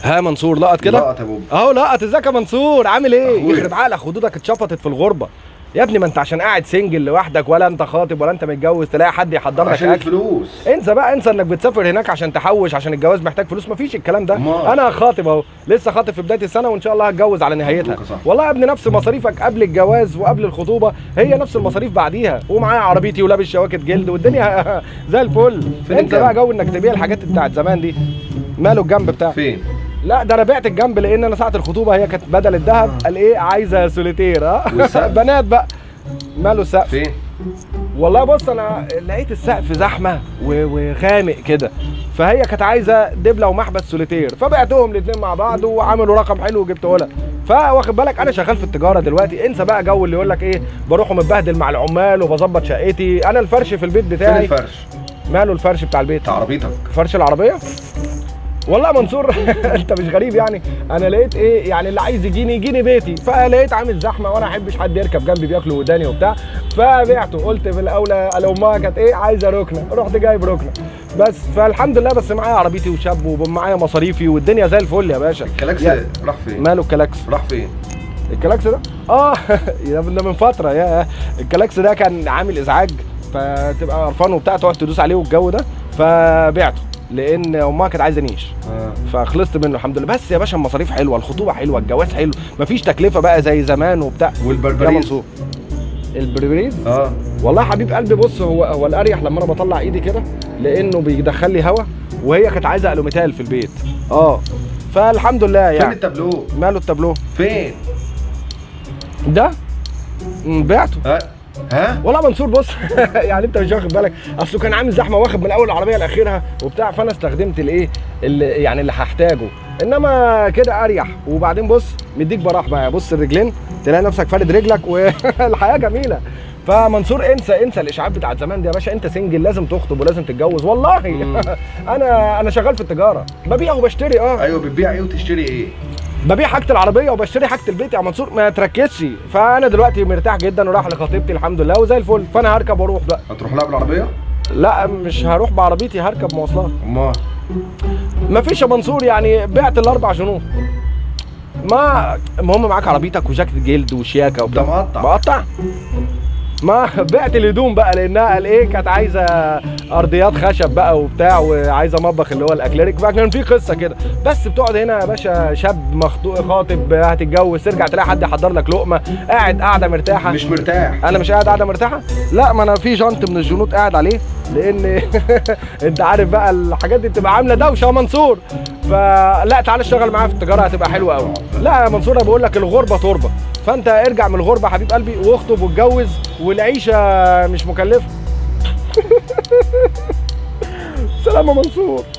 ها منصور لقط كده لقط يا بوب اهو لقط ازيك يا منصور عامل ايه أخويا. يخرب عقلك خدودك اتشفطت في الغربه يا ابني ما انت عشان قاعد سنجل لوحدك ولا انت خاطب ولا انت متجوز تلاقي حد يحضر لك عشان اكل الفلوس انسى بقى انسى انك بتسافر هناك عشان تحوش عشان الجواز محتاج فلوس مفيش الكلام ده أمال. انا خاطب اهو لسه خاطب في بدايه السنه وان شاء الله هتجوز على نهايتها مبروك يا صاحبي. والله يا ابني نفس مصاريفك قبل الجواز وقبل الخطوبه هي نفس المصاريف بعديها ومعايا عربيتي ولابس شواكت جلد والدنيا زي الفل فين انسى بقى الجنب؟ جو انك تبيع الحاجات بتاعت زمان دي ماله الجنب بتاعك فين لا ده انا بعت الجنب لان انا ساعه الخطوبه هي كانت بدل الذهب قال ايه عايزه سوليتير ها والسقف؟ بنات بقى ماله السقف فين والله بص انا لقيت السقف زحمه و- وخامق كده فهي كانت عايزه دبله ومحبس سوليتير فبعتهم الاثنين مع بعض وعملوا رقم حلو وجبته لها فواخد بالك انا شغال في التجاره دلوقتي انسى بقى جو اللي يقول لك ايه بروح ومتبهدل مع العمال وبظبط شقتي انا الفرش في البيت فين بتاعي الفرش ماله الفرش بتاع البيت بتاع عربيتك فرش العربيه والله يا منصور انت مش غريب يعني انا لقيت ايه يعني اللي عايز يجيني يجيني بيتي فلقيت عامل زحمه وانا احبش حد يركب جنبي بياكل وداني وبتاع فبعته قلت في الاولى امها كانت ايه عايزه ركنه رحت جايب ركنه بس فالحمد لله بس معايا عربيتي وشاب ومعايا مصاريفي والدنيا زي الفل يا باشا الكلاكس يا- راح فين ماله الكلاكس راح فين الكلاكس ده اه ده من ده من فتره يا الكلاكس ده كان عامل ازعاج فتبقى قرفان وبتاع تقعد تدوس عليه والجو ده فبعته لان امها كانت عايزه نيش آه. فخلصت منه الحمد لله بس يا باشا المصاريف حلوه الخطوبه حلوه الجواز حلو مفيش تكلفه بقى زي زمان وبتاع يا والبربريز منصور البربريز اه والله يا حبيب قلبي بص هو هو الاريح لما انا بطلع ايدي كده لانه بيدخل لي هوا وهي كانت عايزه الوميتال في البيت اه فالحمد لله فين يعني التابلو ماله التابلو فين ده مم، بعته ها ها والله يا منصور بص يعني انت مش واخد بالك اصله كان عامل زحمه واخد من اول العربيه لاخرها وبتاع فانا استخدمت الايه اللي يعني اللي هحتاجه انما كده اريح وبعدين بص مديك براح بقى بص الرجلين تلاقي نفسك فارد رجلك والحياه جميله فمنصور انسى انسى الاشاعات بتاعت زمان دي يا باشا انت سنجل لازم تخطب ولازم تتجوز والله مم. انا انا شغال في التجاره ببيع وبشتري اه ايوه بتبيع ايه وتشتري ايه ببيع حاجه العربيه وبشتري حاجه البيت يا منصور ما تركزش فانا دلوقتي مرتاح جدا ورايح لخطيبتي الحمد لله وزي الفل فانا هركب واروح بقى هتروح لها بالعربيه لا مش هروح بعربيتي هركب مواصلات امال مفيش يا منصور يعني بعت الاربع شنوط ما المهم معاك عربيتك وجاكيت جلد وشياكه وبتاع ده مقطع. مقطع ما بعت الهدوم بقى لانها قال ايه كانت عايزه ارضيات خشب بقى وبتاع وعايزه مطبخ اللي هو الاكليريك فكان في قصه كده بس بتقعد هنا يا باشا شاب مخطوق خاطب هتتجوز ترجع تلاقي حد يحضر لك لقمه قاعد قاعده مرتاحه مش مرتاح انا مش قاعد قاعده مرتاحه لا ما انا في جنط من الجنوط قاعد عليه لان انت عارف بقى الحاجات دي بتبقى عامله دوشه يا منصور فلا تعالى اشتغل معايا في التجاره هتبقى حلوه قوي لا يا منصور انا بقول لك الغربه تربه فانت ارجع من الغربه حبيب قلبي واخطب واتجوز والعيشه مش مكلفه سلام يا منصور